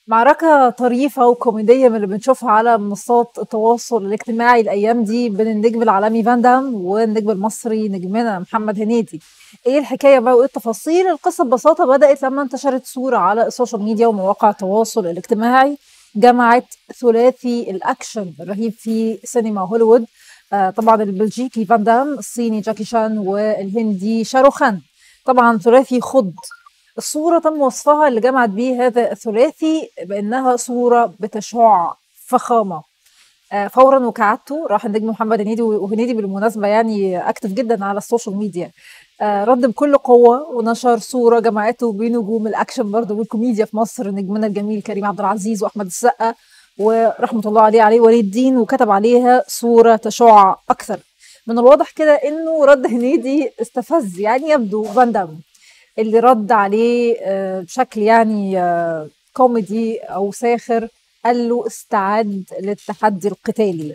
معركة طريفة وكوميدية من اللي بنشوفها على منصات التواصل الاجتماعي الأيام دي بين النجم العالمي فان دام والنجم المصري نجمنا محمد هنيدي ايه الحكاية بقى وايه التفاصيل القصة ببساطة بدأت لما انتشرت صورة على السوشيال ميديا ومواقع التواصل الاجتماعي جمعت ثلاثي الأكشن الرهيب في سينما هوليوود آه طبعا البلجيكي فان دام الصيني جاكي شان والهندي شاروخان طبعا ثلاثي خض الصورة تم وصفها اللي جمعت بيه هذا الثلاثي بأنها صورة بتشع فخامة آه، فورا وكعدته راح النجم محمد هنيدي وهنيدي بالمناسبة يعني أكتف جدا على السوشيال ميديا آه، رد بكل قوة ونشر صورة جمعته بنجوم الأكشن برضه والكوميديا في مصر نجمنا الجميل كريم عبد العزيز وأحمد السقا ورحمة الله عليه علي ولي الدين وكتب عليها صورة تشع أكثر من الواضح كده إنه رد هنيدي استفز يعني يبدو فان دام اللي رد عليه آه، بشكل يعني آه، كوميدي او ساخر قال له استعد للتحدي القتالي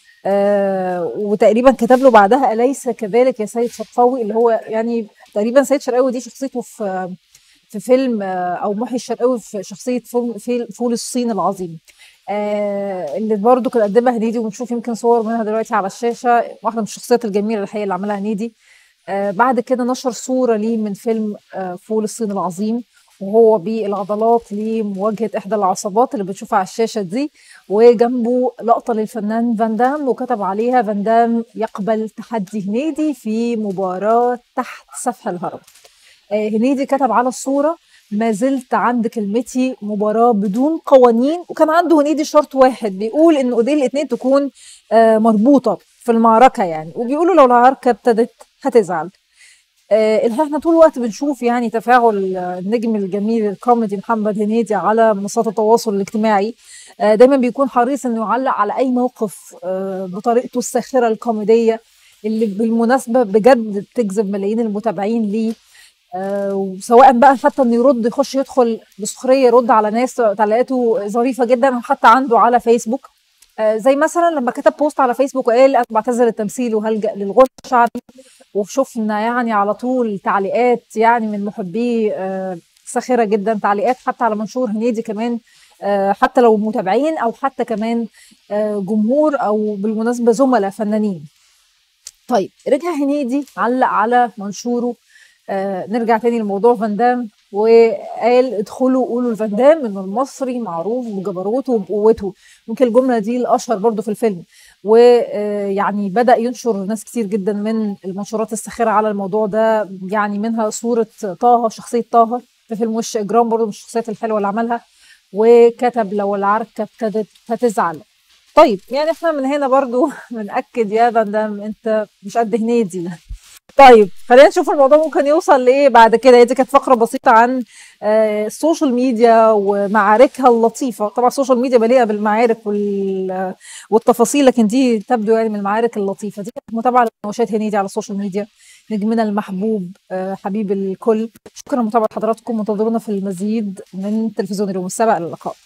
آه وتقريبا كتب له بعدها اليس كذلك يا سيد شرقاوي اللي هو يعني تقريبا سيد شرقاوي دي شخصيته في في فيلم آه او محي الشرقاوي في شخصيه في فول الصين العظيم آه اللي برضه كان قدمها هنيدي ونشوف يمكن صور منها دلوقتي على الشاشه واحده من الشخصيات الجميله الحقيقه اللي عملها هنيدي آه بعد كده نشر صورة ليه من فيلم آه فول الصين العظيم وهو بالعضلات لمواجهة إحدى العصابات اللي بتشوفها على الشاشة دي وجنبه لقطة للفنان فان دام وكتب عليها فان دام يقبل تحدي هنيدي في مباراة تحت سفح الهرم آه هنيدي كتب على الصورة ما زلت عند كلمتي مباراة بدون قوانين وكان عنده هنيدي شرط واحد بيقول إن ايديه الاتنين تكون آه مربوطة في المعركة يعني وبيقولوا لو العركة ابتدت هتزعل آه احنا طول الوقت بنشوف يعني تفاعل النجم الجميل الكوميدي محمد هنيدي على منصات التواصل الاجتماعي آه دايما بيكون حريص انه يعلق على اي موقف آه بطريقته الساخره الكوميديه اللي بالمناسبه بجد بتجذب ملايين المتابعين ليه آه وسواء بقى حتى انه يرد يخش يدخل بسخريه يرد على ناس تعليقاته ظريفه جدا حتى عنده على فيسبوك آه زي مثلا لما كتب بوست على فيسبوك وقال انا بعتذر التمثيل وهلجا للغش الشعبي وشفنا يعني على طول تعليقات يعني من محبيه آه ساخره جدا تعليقات حتى على منشور هنيدي كمان آه حتى لو متابعين او حتى كمان آه جمهور او بالمناسبه زملاء فنانين طيب رجع هنيدي علق على منشوره آه نرجع تاني لموضوع فان دام وقال ادخلوا قولوا لفان دام انه المصري معروف بجبروته وبقوته ممكن الجمله دي الاشهر برضو في الفيلم ويعني بدا ينشر ناس كتير جدا من المنشورات الساخره على الموضوع ده يعني منها صوره طه شخصيه طه في فيلم وش اجرام برضو من الشخصيات الحلوه اللي عملها وكتب لو العركه ابتدت هتزعل طيب يعني احنا من هنا برضو بنأكد يا فان دام انت مش قد هنيدي طيب خلينا نشوف الموضوع ممكن يوصل لايه بعد كده دي كانت فقره بسيطه عن آه السوشيال ميديا ومعاركها اللطيفه طبعا السوشيال ميديا مليئه بالمعارك والتفاصيل لكن دي تبدو يعني من المعارك اللطيفه دي كانت متابعه لنوشات هنيدي على السوشيال ميديا نجمنا المحبوب آه حبيب الكل شكرا لمتابعه حضراتكم وانتظرونا في المزيد من تلفزيون اليوم السابع الى اللقاء